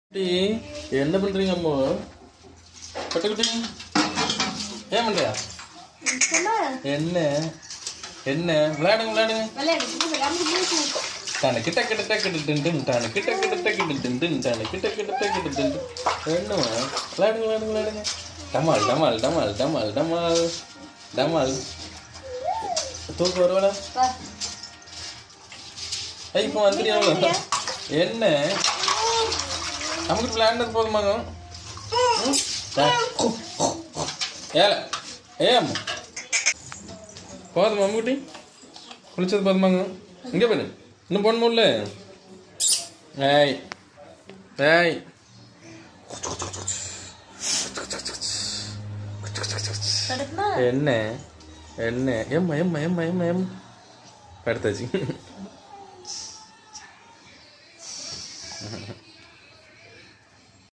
குட்டி என்ன பண்றீங்க அம்மா பட்டுக்குட்டி ஏன் பண்றியா என்ன என்ன விளையாடுங்க விளையாடுங்க தானே கிட்ட கிட்ட டக்கு டின் தானே கிட்ட கிட்ட டக்கு டின் டின் தானே கிட்ட கிட்ட டக்கு டின் என்னமா விளையாடுங்க விளையாடுங்க விளையாடுங்க டமால் டமால் டமால் டமால் டமால் டமால் தூக்கு வருவாளா ஐய் இப்போ வந்துடுறியா என்ன நமக்கு விளையாண்டது போதுமாங்க ம்? ஆ. ஏல ஏ அம்மா போதுமா அம்முக்குட்டி குளிச்சது போதுமாங்க இங்கே போய் இன்னும் போடணும்ல ஏய் ஏய் என்ன என்ன எம்மா எம்மா எம்மா எம்மா எம்மா படுத்தாச்சு